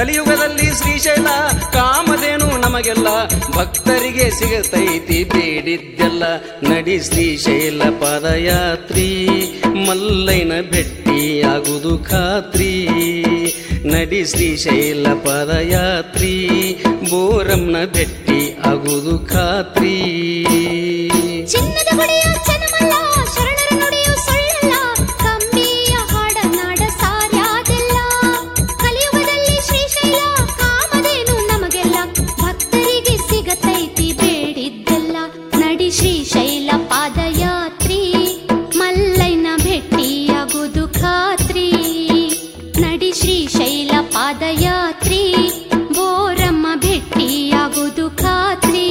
ಕಲಿಯುಗದಲ್ಲಿ ಶ್ರೀಶೈಲ ಕಾಮಧೇನು ನಮಗೆಲ್ಲ ಭಕ್ತರಿಗೆ ಸಿಗತೈತಿ ಬೇಡಿದ್ದೆಲ್ಲ ನಡಿ ಶ್ರೀಶೈಲ ಪಾದಯಾತ್ರಿ ಮಲ್ಲೈನ ಭೆಟ್ಟಿಯಾಗುವುದು ಖಾತ್ರಿ ನಡಿ ಶ್ರೀಶೈಲ ಪಾದಯಾತ್ರಿ ಬೋರಮ್ನ ಭೆಟ್ಟಿ ಆಗುವುದು ಖಾತ್ರಿ ಚಿನ್ನದ ಗುಡಿಯ ಚನ್ನಮಲ್ಲ ಶರಣರ ನುಡಿಯು ಸುಳ್ಳಲ್ಲ ಕಂಬಿಯ ಹಾಡನಾಡ ಸಾರ್ಯಾದೆಲ್ಲ ಕಲಿಯುಗದಲ್ಲಿ ಶ್ರೀಶೈಲ ಕಾಮಧೇನು ನಮಗೆಲ್ಲ ಭಕ್ತರಿಗೆ ಸಿಗತೈತಿ ಬೇಡಿದ್ದೆಲ್ಲ ನಡಿ ಶ್ರೀಶೈಲ ಪಾದಯಾತ್ರಿ ಮಲ್ಲೈನ ಭೆಟ್ಟಿಯಾಗುವುದು ಖಾತ್ರಿ ನಡಿ ಶ್ರೀಶೈಲ ಪಾದಯಾತ್ರಿ ಬೋರಮ್ಮ ಭೆಟ್ಟಿಯಾಗುವುದು ಖಾತ್ರಿ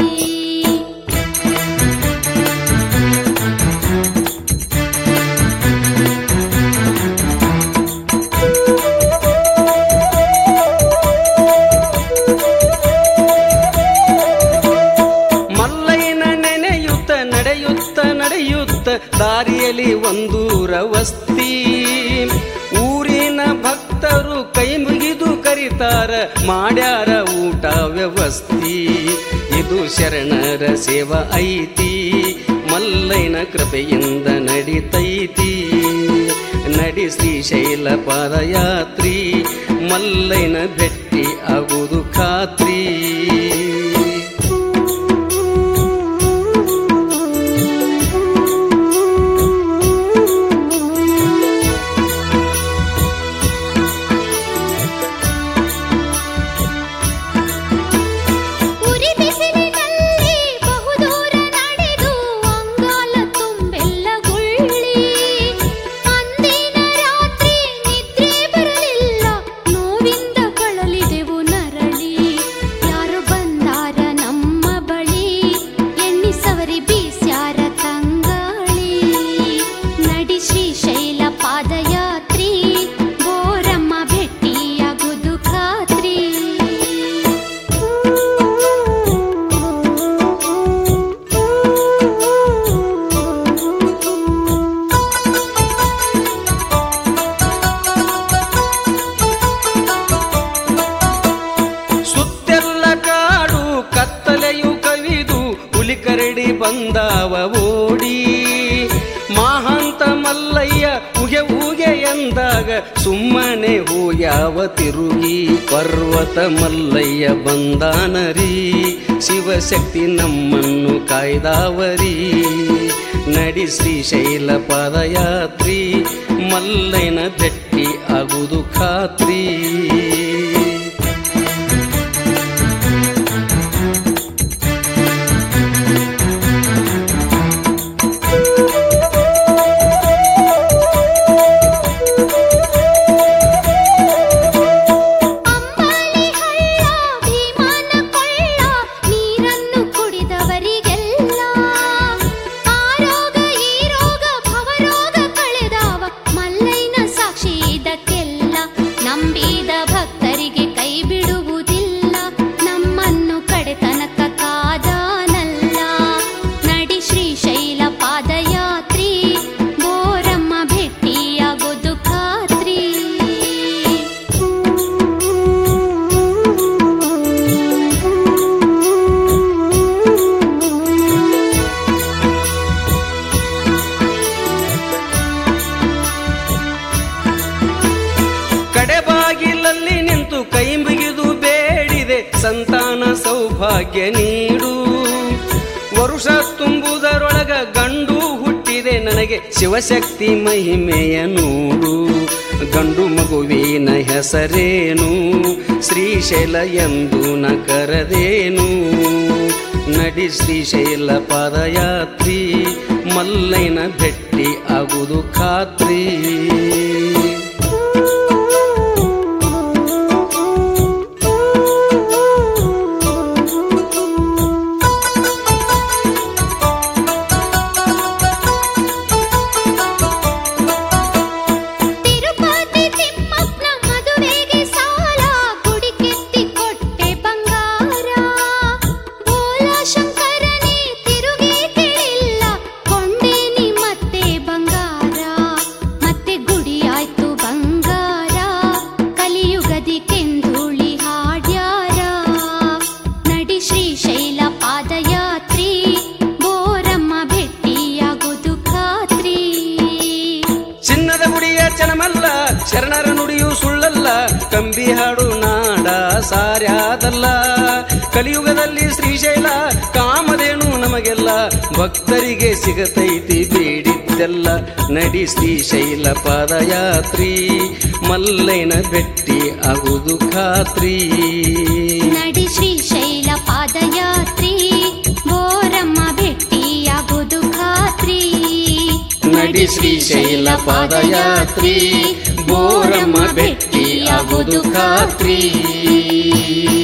ಮಲ್ಲಯ್ಯನ ನೆನೆಯುತ್ತ ನಡೆಯುತ್ತ ನಡೆಯುತ್ತ ದಾರಿಯಲ್ಲಿ ಒಂದೂರ ವಸ್ತಿ ಊರಿನ ಭಕ್ತರು ಕೈ ಮುಗಿದು ಕರಿತಾರ ಮಾಡ್ಯಾರ ಊಟ ವ್ಯವಸ್ಥಿ ಇದು ಶರಣರ ಸೇವಾ ಐತಿ ಮಲ್ಲಯ್ಯನ ಕೃಪೆಯಿಂದ ನಡಿತೈತಿ ನಡಿ ಶ್ರೀಶೈಲ ಪಾದಯಾತ್ರಿ ಮಲ್ಲಯ್ಯನ ಭೆಟ್ಟಿ ಆಗುವುದು ಖಾತ್ರಿ ಉರಿ ಬಿಸಿಲಿನಲ್ಲಿ ಬಹುದೂರ ನಡೆದು ಅಂಗಾಲ ತುಂಬೆಲ್ಲ ಗುಳ್ಳಿ ಅಂದಿನ ರಾತ್ರಿ ನಿದ್ರೆ ಬರಲಿಲ್ಲ ನೋವಿಂದ ಕಳಲಿದೆವು ನರಳಿ ಯಾರು ಬಂದಾರ ನಮ್ಮ ಬಳಿ ಎಣ್ಣಿಸವರಿ ಬೀಸ್ಯಾರ ತಂಗಾಳಿ ನಡಿ ಶ್ರೀಶೈಲ ಪಾದಯಾತ್ರಿ ಬೋರಮ್ಮ ಭೆಟ್ಟಿಯಾಗುವುದು ಖಾತ್ರಿ ಸುತ್ತೆಲ್ಲ ಕಾಡು ಕತ್ತಲೆಯು ಕವಿದು ಹುಲಿ ಕರಡಿ ಬಂದಾವ ಓಡಿ ಮಹಾಂತ ಮಲ್ಲಯ್ಯ ಉಗೆ ಉಗೆ ಎಂದಾಗ ಸುಮ್ಮನೆ ಹೂಯಾವ ತಿರುಗಿ ಪರ್ವತ ಮಲ್ಲಯ್ಯ ಬಂದಾನರಿ ಶಿವಶಕ್ತಿ ನಮ್ಮನ್ನು ಕಾಯ್ದಾವರಿ ನಡಿ ಶ್ರೀಶೈಲ ಪಾದಯಾತ್ರಿ ಮಲ್ಲಯ್ಯನ ಭೆಟ್ಟಿ ಆಗುವುದು ಖಾತ್ರಿ ಅಂಬಾಲಿ ಹಳ್ಳ ಭೀಮನ ಕೊಳ್ಳ ನೀರನ್ನು ಕುಡಿದವರಿಗೆಲ್ಲ ಆರೋಗ ಈ ರೋಗ ಭವರೋಗ ಕಳೆದವ ಮಲ್ಲೈನ ಸಾಕ್ಷಿ ಇದಕ್ಕೆಲ್ಲ ನಂಬಿದ ಭಕ್ತರಿಗೆ ಕೈ ಬಿಡುವುದಿಲ್ಲ ನಮ್ಮನ್ನು ಕಡೆತನಕ ಕಾದಾನಲ್ಲ ನಡಿ ಶ್ರೀಶೈಲ ಪಾದಯಾತ್ರಿ ಬೋರಮ್ಮ ಭೆಟ್ಟಿಯಾಗೋದು ಖಾತ್ರಿ ಕಡೆ ಬಾಗಿಲಲ್ಲಿ ನಿಂತು ಕೈ ಮುಗಿದು ಬೇಡಿದೆ ಸಂತಾನ ಸೌಭಾಗ್ಯ ನೀಡು ವರುಷ ತುಂಬುವುದರೊಳಗ ಗಂಡು ಹುಟ್ಟಿದೆ ನನಗೆ ಶಿವಶಕ್ತಿ ಮಹಿಮೆಯ ನೋಡು ಗಂಡು ಮಗುವಿನ ಹೆಸರೇನು ಶ್ರೀಶೈಲ ಎಂದು ನ ಕರೆದೇನು ನಡಿ ಶ್ರೀಶೈಲ ಪಾದಯಾತ್ರಿ ಮಲ್ಲೈನ ಭೆಟ್ಟಿ ಆಗುವುದು ಖಾತ್ರಿ ತಿರುಪತಿ ತಿಮ್ಮಪ್ಪನ ಮದುವೆಗೆ ಸಾಲ ಗುಡಿ ಕೆತ್ತಿ ಕೊಟ್ಟೆ ಬಂಗಾರ ಬೋಲ ಶಂಕರನೇ ತಿರುಗಿ ತಿಳಿಲ್ಲ ಕೊಂಡೇನಿ ಮತ್ತೆ ಬಂಗಾರ ಮತ್ತೆ ಗುಡಿ ಆಯ್ತು ಶರಣರ ನುಡಿಯು ಸುಳ್ಳಲ್ಲ ಕಂಬಿ ಹಾಡು ನಾಡ ಸಾರ್ಯಾದಲ್ಲ ಕಲಿಯುಗದಲ್ಲಿ ಶ್ರೀಶೈಲ ಕಾಮಧೇನು ನಮಗೆಲ್ಲ ಭಕ್ತರಿಗೆ ಸಿಗತೈತಿ ಬೇಡಿದ್ದೆಲ್ಲ ನಡಿ ಶ್ರೀಶೈಲ ಪಾದಯಾತ್ರಿ ಮಲ್ಲೈನ ಭೆಟ್ಟಿ ಆಗುವುದು ಖಾತ್ರಿ ನಡಿ ಶ್ರೀಶೈಲ ಪಾದಯಾತ್ರಿ ಬೋರಮ್ಮ ಭೆಟ್ಟಿಯಾಗುವುದು ಖಾತ್ರಿ ನಡಿ ಶ್ರೀಶೈಲ ಪಾದಯಾತ್ರಿ ಬೋರಮ್ಮ ಭೆಟ್ಟಿ ಆಗುವುದು ಖಾತ್ರಿ